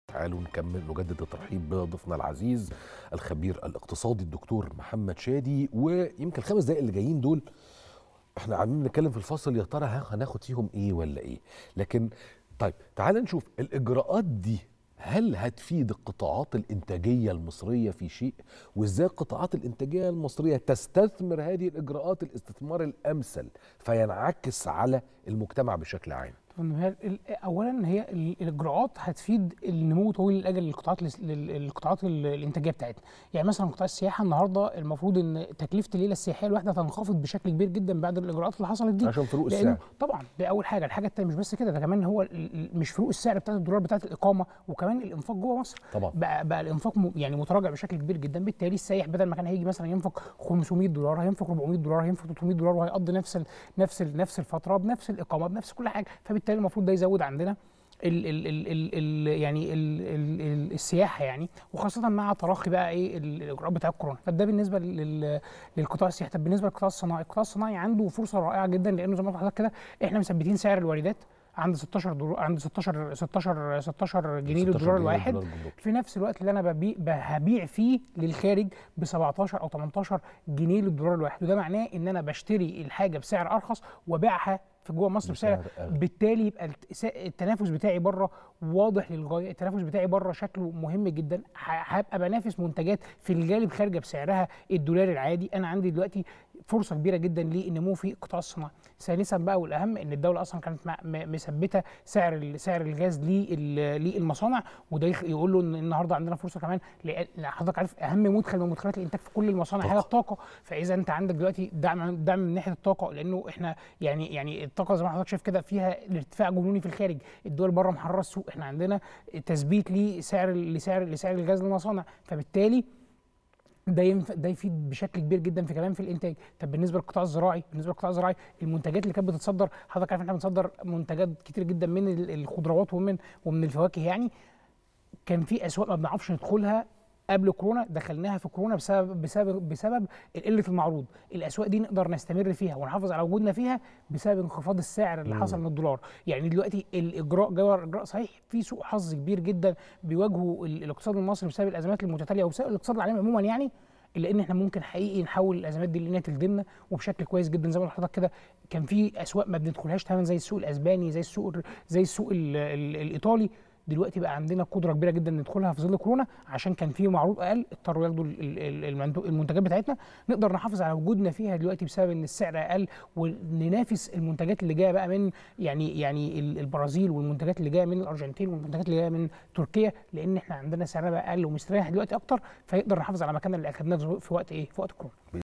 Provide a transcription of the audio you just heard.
تعالوا نكمل نجدد الترحيب بضيفنا العزيز الخبير الاقتصادي الدكتور محمد شادي ويمكن الخمس دقائق اللي جايين دول احنا عاملين نتكلم في الفصل يا ترى ها- هناخد فيهم ايه ولا ايه لكن طيب تعال نشوف الاجراءات دي هل هتفيد القطاعات الانتاجيه المصريه في شيء وازاي القطاعات الانتاجيه المصريه تستثمر هذه الاجراءات الاستثمار الامثل فينعكس على المجتمع بشكل عام طبعاً هي ال- اولا هي ال- الاجراءات هتفيد النمو طويل الاجل للقطاعات الاس- لل- القطاعات ال- الانتاجيه بتاعتنا يعني مثلا قطاع السياحه النهارده المفروض ان تكلفه الليله السياحيه الواحده تنخفض بشكل كبير جدا بعد الاجراءات اللي حصلت دي عشان فروق لانه السعر طبعا دي اول حاجه الحاجه الثانيه مش بس كده ده كمان هو ال- ال- مش فروق السعر بتاعت الدولار بتاعت الاقامه وكمان الانفاق جوه مصر طبعا بقى, بقى الانفاق م- يعني متراجع بشكل كبير جدا بالتالي السايح بدل ما كان هيجي مثلا ينفق 500 دولار هينفق 400 دولار هينفق 300 دولار وهيقضي نفس ال نفس ال نفس الفتره بنفس الاقامه بنفس كل حاجه فبالتالي المفروض ده يزود عندنا ال ال ال ال ال يعني ال ال ال السياحه يعني وخاصه مع تراخي بقى ايه ال- الاجراءات بتاع الكورونا طب ده بالنسبه لل للقطاع السياحي طب بالنسبه للقطاع الصناعي القطاع الصناعي عنده فرصه رائعه جدا لانه زي ما قلت لحضرتك كده احنا مثبتين سعر الواردات عند 16 دولار عند 16 16 16 جنيه 16 للدولار جنيه الواحد للدولار الجمركي. في نفس الوقت اللي انا ببيع هبيع فيه للخارج ب 17 او 18 جنيه للدولار الواحد وده معناه ان انا بشتري الحاجه بسعر ارخص وابيعها في جوه مصر بسعر بسعر أغلى. بالتالي يبقى الت- سا- التنافس بتاعي بره واضح للغايه التنافس بتاعي بره شكله مهم جدا ه- هبقى بنافس منتجات في الغالب خارجه بسعرها الدولاري العادي انا عندي دلوقتي فرصه كبيره جدا للنمو في القطاع الصناعي ثالثا بقى والاهم ان الدوله اصلا كانت مع- م- مثبته سعر ال- سعر الغاز لل- للمصانع وده يخ- يقول له ان النهارده عندنا فرصه كمان لأن حضرتك عارف اهم مدخل من مدخلات الانتاج في كل المصانع هي طاقة. الطاقه فاذا انت عندك دلوقتي دعم دعم من ناحيه الطاقه لانه احنا يعني يعني الطاقه زي ما حضرتك شايف كده فيها ارتفاع جنوني في الخارج الدول بره محرره السوق احنا عندنا تثبيت لسعر لسعر لسعر الغاز للمصانع فبالتالي ده ينفع ده يفيد بشكل كبير جدا في كمان في الانتاج طب بالنسبه للقطاع الزراعي بالنسبه للقطاع الزراعي المنتجات اللي كانت بتتصدر حضرتك عارف إن احنا بنصدر منتجات كتير جدا من ال- الخضروات ومن ومن الفواكه يعني كان في اسواق ما بنعرفش ندخلها قبل كورونا دخلناها في كورونا بسبب بسبب بسبب قله المعروض الاسواق دي نقدر نستمر فيها ونحافظ على وجودنا فيها بسبب انخفاض السعر اللي مم. حصل من الدولار يعني دلوقتي الاجراء جوه اجراء صحيح في سوء حظ كبير جدا بيواجهه ال- الاقتصاد المصري بسبب الازمات المتتاليه وبسبب الاقتصاد العالمي عموما يعني الا ان احنا ممكن حقيقي نحول الازمات دي لانها تخدمنا وبشكل كويس جدا زي ما حضرتك كده كان في اسواق ما بندخلهاش تماما زي السوق الاسباني زي السوق الر- زي السوق ال ال الايطالي دلوقتي بقى عندنا قدره كبيره جدا ندخلها في ظل كورونا عشان كان في معروض اقل اضطروا ياخدوا ال- ال- ال- المنتو- المنتجات بتاعتنا نقدر نحافظ على وجودنا فيها دلوقتي بسبب ان السعر اقل وننافس المنتجات اللي جايه بقى من يعني يعني ال- البرازيل والمنتجات اللي جايه من الارجنتين والمنتجات اللي جايه من تركيا لان احنا عندنا سعرها بقى اقل ومستريح دلوقتي اكتر فيقدر نحافظ على مكاننا اللي اخدناه في وقت ايه في وقت كورونا